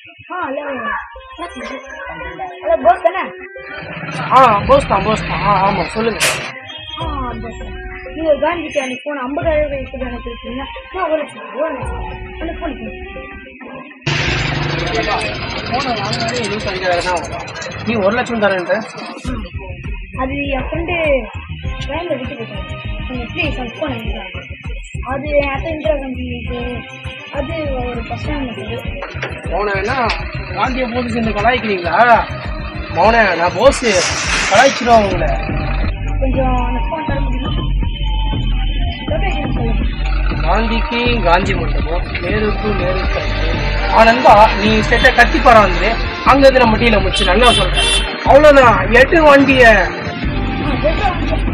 ஆ hello hello Bose தானே ஆ போஸ் தான் போஸ் தான் ஆ ஆமாம் சொல்லுங்க ஆ போஸ் தான் நீங்கள் காந்திக்கு அந்த ஃபோன் ஐம்பதாயிரம் ரூபாய்க்கு தானே கொடுத்தீங்க நான் ஒரு லட்சம் ஒரு லட்சம் அந்த ஃபோன் ஃபோனை வாங்கினாலே இருபத்தஞ்சாயிரம் தான் வரும் நீ ஒரு லட்சம் தரேன்ட்ட அது என் ஃப்ரெண்டு ட்ரெயினில் விட்டு போயிட்டாங்க கொஞ்சம் ப்ளீஸ் அந்த ஃபோன் வாங்கிக்கலாம் அது என் அத்தை இந்திரா காந்தி இது அது ஒரு பஸ் ஸ்டாண்ட் மௌன வேணா காந்தியை போட்டு சேர்ந்து கலாய்க்கிறீங்களா மௌன நான் போஸ் கலாய்ச்சிடும் உங்களை கொஞ்சம் அந்த ஃபோன் தர முடியுமா லொகேஷன் சொல்லுங்க காந்திக்கு காந்தி மண்டபம் நேருக்கு நேரு சர்ச்சு. ஆனந்தா நீ செட்ட கத்திப்பாரா வந்து அங்க இருந்து நம்ம டீல முடிச்சு நல்லா சொல்றேன் அவ்வளவுதான் எட்டு வண்டிய ஆ, வெல்கம்